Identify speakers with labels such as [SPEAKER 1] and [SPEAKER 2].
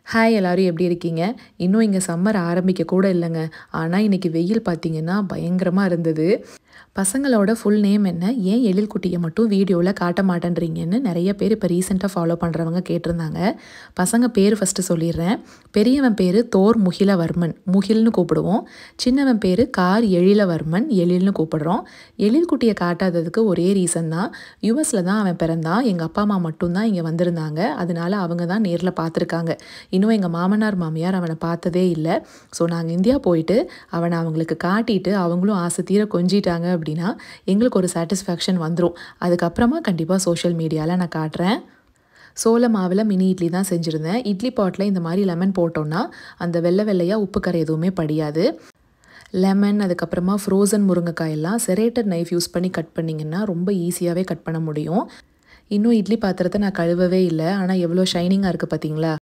[SPEAKER 1] hi எல்லாரும் எப்படி இருக்கீங்க இன்னும் இங்கே சம்மர் ஆரம்பிக்க கூட இல்லைங்க ஆனால் இன்னைக்கு வெயில் பார்த்தீங்கன்னா பயங்கரமாக இருந்தது பசங்களோட ஃபுல் நேம் என்ன ஏன் எழில் குட்டியை மட்டும் வீடியோவில் காட்ட மாட்டேன்றீங்கன்னு நிறைய பேர் இப்போ ரீசெண்டாக ஃபாலோ பண்ணுறவங்க கேட்டிருந்தாங்க பசங்க பேர் ஃபஸ்ட்டு சொல்லிடுறேன் பெரியவன் பேர் தோர் முகிலவர்மன் முகில்னு கூப்பிடுவோம் சின்னவன் பேர் கார் எழிலவர்மன் எழில்னு கூப்பிடுறோம் எழில் குட்டியை காட்டாததுக்கு ஒரே ரீசன் தான் யூஎஸில் தான் அவன் பிறந்தான் எங்கள் அப்பா அம்மா மட்டும்தான் இங்கே வந்திருந்தாங்க அதனால அவங்க தான் நேரில் பார்த்துருக்காங்க இன்னும் எங்கள் மாமனார் மாமியார் அவனை பார்த்ததே இல்லை ஸோ நாங்கள் இந்தியா போயிட்டு அவனை அவங்களுக்கு காட்டிட்டு அவங்களும் ஆசை தீர கொஞ்சிட்டாங்க அப்படின்னா எங்களுக்கு ஒரு சாட்டிஸ்ஃபேக்ஷன் வந்துடும் அதுக்கப்புறமா கண்டிப்பாக சோஷியல் மீடியாவில் நான் காட்டுறேன் சோள மாவில் மினி இட்லி தான் செஞ்சுருந்தேன் இட்லி பாட்டில் இந்த மாதிரி லெமன் போட்டோன்னா அந்த வெள்ளை வெள்ளையாக உப்பு கரை எதுவுமே படியாது லெமன் அதுக்கப்புறமா ஃப்ரோசன் முருங்கைக்காயெல்லாம் செரேட்டட் நைஃப் யூஸ் பண்ணி கட் பண்ணிங்கன்னா ரொம்ப ஈஸியாகவே கட் பண்ண முடியும் இன்னும் இட்லி பாத்திரத்தை நான் கழுவவே இல்லை ஆனால் எவ்வளோ ஷைனிங்காக இருக்குது பார்த்தீங்களா